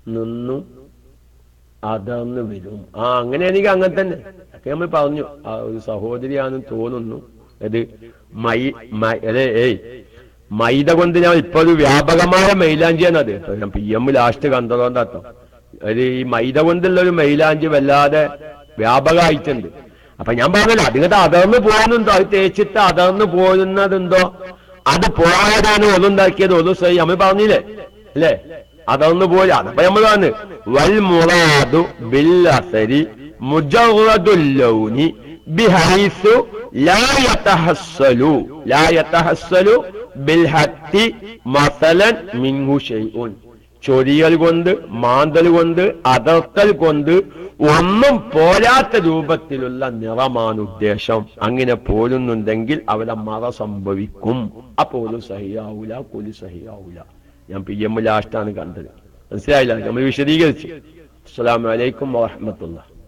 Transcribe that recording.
നിന്നും അതർന്ന് വരും ആ അങ്ങനെയാണെങ്കിൽ അങ്ങനെ തന്നെ ഒക്കെ നമ്മൾ പറഞ്ഞു ആ ഒരു സഹോദരിയാണെന്ന് തോന്നുന്നു അത് മൈ മൈ- അതെ ഏയ് മൈദ കൊണ്ട് ഞാൻ ഇപ്പൊ ഒരു വ്യാപകമായ മൈലാഞ്ചിയാണത് ഇപ്പൊ ഞാൻ പി എം ലാസ്റ്റ് കണ്ടതുകൊണ്ടാട്ടോ ഒരു ഈ മൈദ കൊണ്ടുള്ള ഒരു മൈലാഞ്ചി വല്ലാതെ വ്യാപകമായിട്ടുണ്ട് അപ്പൊ ഞാൻ പറഞ്ഞല്ലോ അതിങ്ങട്ട് അതർന്ന് പോകുന്നുണ്ടോ അത് തേച്ചിട്ട് അതർന്ന് പോകുന്നതുണ്ടോ അത് പോകാതാണ് ഒന്നുണ്ടാക്കിയത് ഒന്നു സൈ നമ്മൾ പറഞ്ഞില്ലേ അല്ലേ അതൊന്നു പോലെ അതപ്പൊ നമ്മൾ പറഞ്ഞു വൽ മുറാദു ബിൽ അസരി മുജറദുൽ ലൗനി ബിഹൈസു ലാ യതഹസ്സലു ലാ യതഹസ്സലു ബിൽ ഹത്തി മസലൻ മിൻഹു ഷൈഉൻ ചൊരിയൽ കൊണ്ട് മാന്തൽ കൊണ്ട് അതർത്തൽ കൊണ്ട് ഒന്നും പോരാത്ത രൂപത്തിലുള്ള നിറമാണ് ഉദ്ദേശം അങ്ങനെ പോരുന്നുണ്ടെങ്കിൽ അവിടെ മറ സംഭവിക്കും അപ്പോലും സഹിയാവൂല കൂലി സഹിയാവൂല ഞാൻ പി എം ലാസ്റ്റാണ് കണ്ടത് മനസ്സിലായില്ല നമ്മൾ വിശദീകരിച്ചു അസ്സലാമു അലൈക്കും വാഹമത്തുള്ള